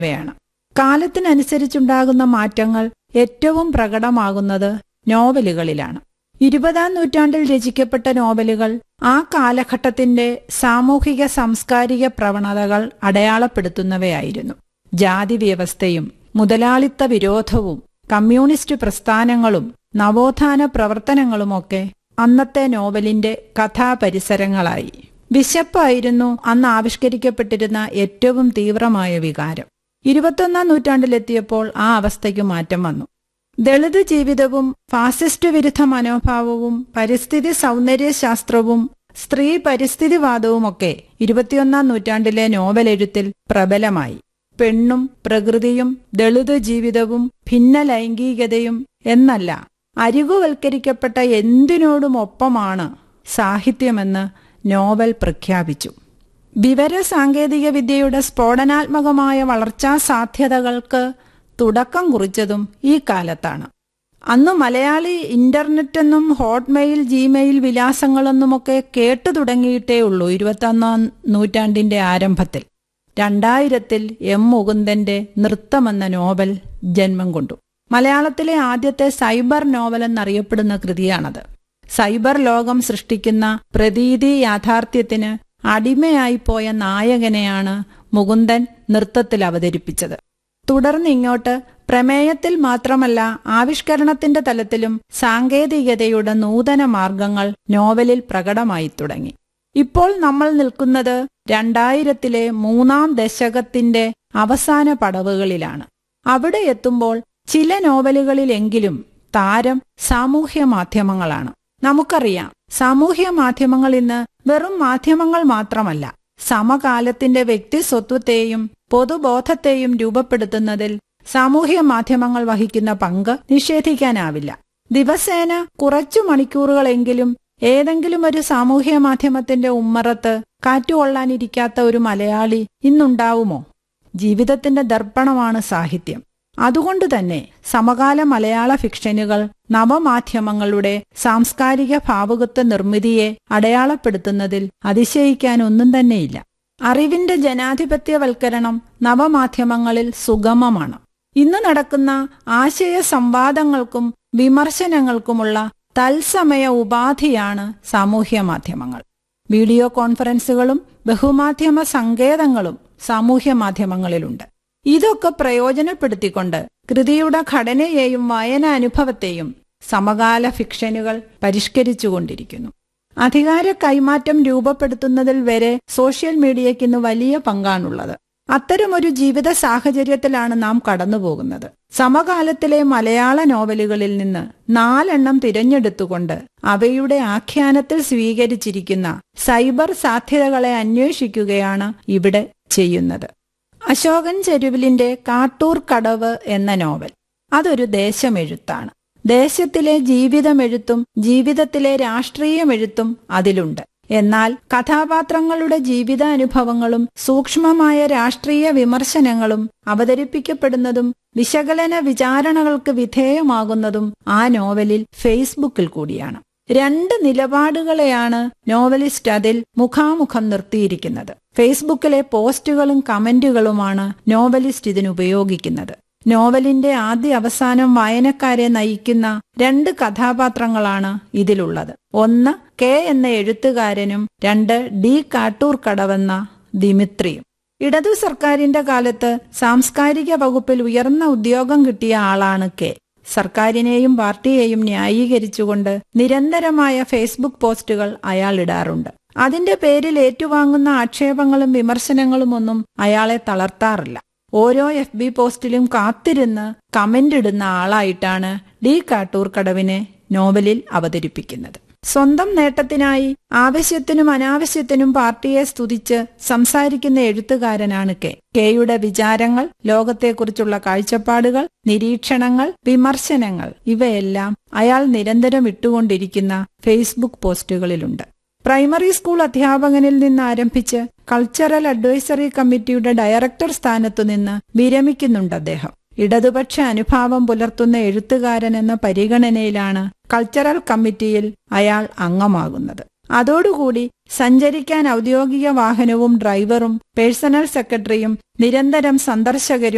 വയാണ് കാലത്തിനനുസരിച്ചുണ്ടാകുന്ന മാറ്റങ്ങൾ ഏറ്റവും പ്രകടമാകുന്നത് നോവലുകളിലാണ് ഇരുപതാം നൂറ്റാണ്ടിൽ രചിക്കപ്പെട്ട നോവലുകൾ ആ കാലഘട്ടത്തിന്റെ സാമൂഹിക സാംസ്കാരിക പ്രവണതകൾ അടയാളപ്പെടുത്തുന്നവയായിരുന്നു ജാതി വ്യവസ്ഥയും മുതലാളിത്ത വിരോധവും കമ്മ്യൂണിസ്റ്റ് പ്രസ്ഥാനങ്ങളും നവോത്ഥാന പ്രവർത്തനങ്ങളുമൊക്കെ അന്നത്തെ നോവലിന്റെ കഥാപരിസരങ്ങളായി വിശപ്പായിരുന്നു അന്ന് ആവിഷ്കരിക്കപ്പെട്ടിരുന്ന ഏറ്റവും തീവ്രമായ വികാരം ഇരുപത്തൊന്നാം നൂറ്റാണ്ടിലെത്തിയപ്പോൾ ആ അവസ്ഥയ്ക്ക് മാറ്റം വന്നു ദളിത് ജീവിതവും ഫാസിസ്റ്റ് വിരുദ്ധ മനോഭാവവും പരിസ്ഥിതി സൗന്ദര്യശാസ്ത്രവും സ്ത്രീ പരിസ്ഥിതിവാദവുമൊക്കെ ഇരുപത്തിയൊന്നാം നൂറ്റാണ്ടിലെ നോവലെഴുത്തിൽ പ്രബലമായി പെണ്ണും പ്രകൃതിയും ദളിത് ജീവിതവും ഭിന്ന ലൈംഗികതയും എന്നല്ല അരികുവൽക്കരിക്കപ്പെട്ട എന്തിനോടും ഒപ്പമാണ് സാഹിത്യമെന്ന് നോവൽ പ്രഖ്യാപിച്ചു വിവര സാങ്കേതിക വിദ്യയുടെ സ്ഫോടനാത്മകമായ വളർച്ചാ സാധ്യതകൾക്ക് തുടക്കം കുറിച്ചതും ഈ കാലത്താണ് അന്ന് മലയാളി ഇന്റർനെറ്റെന്നും ഹോട്ട്മെയിൽ ജിമെയിൽ വിലാസങ്ങളെന്നുമൊക്കെ കേട്ടു തുടങ്ങിയിട്ടേ ഉള്ളൂ ഇരുപത്തൊന്നാം നൂറ്റാണ്ടിന്റെ ആരംഭത്തിൽ രണ്ടായിരത്തിൽ എം മുകുന്ദന്റെ നൃത്തമെന്ന നോവൽ ജന്മം കൊണ്ടു മലയാളത്തിലെ ആദ്യത്തെ സൈബർ നോവൽ എന്നറിയപ്പെടുന്ന കൃതിയാണത് സൈബർ ലോകം സൃഷ്ടിക്കുന്ന പ്രതീതി യാഥാർത്ഥ്യത്തിന് അടിമയായിപ്പോയ നായകനെയാണ് മുകുന്ദൻ നൃത്തത്തിൽ അവതരിപ്പിച്ചത് തുടർന്ന് ഇങ്ങോട്ട് പ്രമേയത്തിൽ മാത്രമല്ല ആവിഷ്കരണത്തിന്റെ തലത്തിലും സാങ്കേതികതയുടെ നൂതന മാർഗങ്ങൾ നോവലിൽ പ്രകടമായി തുടങ്ങി ഇപ്പോൾ നമ്മൾ നിൽക്കുന്നത് രണ്ടായിരത്തിലെ മൂന്നാം ദശകത്തിന്റെ അവസാന പടവുകളിലാണ് അവിടെ എത്തുമ്പോൾ ചില നോവലുകളിലെങ്കിലും താരം സാമൂഹ്യ മാധ്യമങ്ങളാണ് നമുക്കറിയാം സാമൂഹ്യ മാധ്യമങ്ങൾ ഇന്ന് വെറും മാധ്യമങ്ങൾ മാത്രമല്ല സമകാലത്തിന്റെ വ്യക്തിസ്വത്വത്തെയും പൊതുബോധത്തെയും രൂപപ്പെടുത്തുന്നതിൽ സാമൂഹ്യ മാധ്യമങ്ങൾ വഹിക്കുന്ന പങ്ക് നിഷേധിക്കാനാവില്ല ദിവസേന കുറച്ചു മണിക്കൂറുകളെങ്കിലും ഏതെങ്കിലും ഒരു സാമൂഹ്യ മാധ്യമത്തിന്റെ ഉമ്മറത്ത് കാറ്റുകൊള്ളാനിരിക്കാത്ത ഒരു മലയാളി ഇന്നുണ്ടാവുമോ ജീവിതത്തിന്റെ ദർപ്പണമാണ് സാഹിത്യം അതുകൊണ്ട് തന്നെ സമകാല മലയാള ഫിക്ഷനുകൾ നവമാധ്യമങ്ങളുടെ സാംസ്കാരിക ഭാവുകത്വ നിർമ്മിതിയെ അടയാളപ്പെടുത്തുന്നതിൽ അതിശയിക്കാനൊന്നും തന്നെയില്ല അറിവിന്റെ ജനാധിപത്യവൽക്കരണം നവമാധ്യമങ്ങളിൽ സുഗമമാണ് ഇന്ന് നടക്കുന്ന ആശയ സംവാദങ്ങൾക്കും വിമർശനങ്ങൾക്കുമുള്ള തത്സമയ ഉപാധിയാണ് സാമൂഹ്യ മാധ്യമങ്ങൾ വീഡിയോ കോൺഫറൻസുകളും ബഹുമാധ്യമ സങ്കേതങ്ങളും സാമൂഹ്യ മാധ്യമങ്ങളിലുണ്ട് ഇതൊക്കെ പ്രയോജനപ്പെടുത്തിക്കൊണ്ട് കൃതിയുടെ ഘടനയെയും വായനാനുഭവത്തെയും സമകാല ഫിക്ഷനുകൾ പരിഷ്കരിച്ചുകൊണ്ടിരിക്കുന്നു അധികാര കൈമാറ്റം രൂപപ്പെടുത്തുന്നതിൽ വരെ സോഷ്യൽ മീഡിയയ്ക്ക് ഇന്ന് വലിയ പങ്കാണുള്ളത് അത്തരമൊരു ജീവിത സാഹചര്യത്തിലാണ് നാം കടന്നുപോകുന്നത് സമകാലത്തിലെ മലയാള നോവലുകളിൽ നിന്ന് നാലെണ്ണം തിരഞ്ഞെടുത്തുകൊണ്ട് അവയുടെ ആഖ്യാനത്തിൽ സ്വീകരിച്ചിരിക്കുന്ന സൈബർ സാധ്യതകളെ അന്വേഷിക്കുകയാണ് ഇവിടെ ചെയ്യുന്നത് അശോകൻ ചെരുവിലിന്റെ കാട്ടൂർ കടവ് എന്ന നോവൽ അതൊരു ദേശമെഴുത്താണ് ദേശത്തിലെ ജീവിതമെഴുത്തും ജീവിതത്തിലെ രാഷ്ട്രീയമെഴുത്തും അതിലുണ്ട് എന്നാൽ കഥാപാത്രങ്ങളുടെ ജീവിതാനുഭവങ്ങളും സൂക്ഷ്മമായ രാഷ്ട്രീയ വിമർശനങ്ങളും അവതരിപ്പിക്കപ്പെടുന്നതും വിശകലന വിചാരണകൾക്ക് വിധേയമാകുന്നതും ആ നോവലിൽ ഫേസ്ബുക്കിൽ കൂടിയാണ് രണ്ട് നിലപാടുകളെയാണ് നോവലിസ്റ്റ് അതിൽ മുഖാമുഖം നിർത്തിയിരിക്കുന്നത് ഫേസ്ബുക്കിലെ പോസ്റ്റുകളും കമന്റുകളുമാണ് നോവലിസ്റ്റ് ഇതിനുപയോഗിക്കുന്നത് നോവലിന്റെ ആദ്യ അവസാനം വായനക്കാരെ നയിക്കുന്ന രണ്ട് കഥാപാത്രങ്ങളാണ് ഇതിലുള്ളത് ഒന്ന് കെ എന്ന എഴുത്തുകാരനും രണ്ട് ഡി കാട്ടൂർ കടവെന്ന ദിമിത്രിയും ഇടതു സർക്കാരിന്റെ കാലത്ത് സാംസ്കാരിക വകുപ്പിൽ ഉയർന്ന ഉദ്യോഗം കിട്ടിയ ആളാണ് കെ സർക്കാരിനെയും പാർട്ടിയെയും ന്യായീകരിച്ചുകൊണ്ട് നിരന്തരമായ ഫേസ്ബുക്ക് പോസ്റ്റുകൾ അയാൾ ഇടാറുണ്ട് അതിന്റെ പേരിൽ ഏറ്റുവാങ്ങുന്ന ആക്ഷേപങ്ങളും വിമർശനങ്ങളും ഒന്നും അയാളെ തളർത്താറില്ല ഓരോ എഫ് ബി പോസ്റ്റിലും കാത്തിരുന്ന് കമന്റ് ഇടുന്ന ആളായിട്ടാണ് ഡി കാട്ടൂർ കടവിനെ നോവലിൽ അവതരിപ്പിക്കുന്നത് സ്വന്തം നേട്ടത്തിനായി ആവശ്യത്തിനും അനാവശ്യത്തിനും പാർട്ടിയെ സ്തുതിച്ച് സംസാരിക്കുന്ന എഴുത്തുകാരനാണ് കെ കെയുടെ വിചാരങ്ങൾ ലോകത്തെക്കുറിച്ചുള്ള കാഴ്ചപ്പാടുകൾ നിരീക്ഷണങ്ങൾ വിമർശനങ്ങൾ ഇവയെല്ലാം അയാൾ നിരന്തരം ഇട്ടുകൊണ്ടിരിക്കുന്ന ഫേസ്ബുക്ക് പോസ്റ്റുകളിലുണ്ട് പ്രൈമറി സ്കൂൾ അധ്യാപകനിൽ നിന്ന് ആരംഭിച്ച് കൾച്ചറൽ അഡ്വൈസറി കമ്മിറ്റിയുടെ ഡയറക്ടർ സ്ഥാനത്തു നിന്ന് വിരമിക്കുന്നുണ്ട് അദ്ദേഹം ഇടതുപക്ഷ അനുഭാവം പുലർത്തുന്ന എഴുത്തുകാരൻ എന്ന പരിഗണനയിലാണ് കൾച്ചറൽ കമ്മിറ്റിയിൽ അയാൾ അംഗമാകുന്നത് അതോടുകൂടി സഞ്ചരിക്കാൻ ഔദ്യോഗിക വാഹനവും ഡ്രൈവറും പേഴ്സണൽ സെക്രട്ടറിയും നിരന്തരം സന്ദർശകരും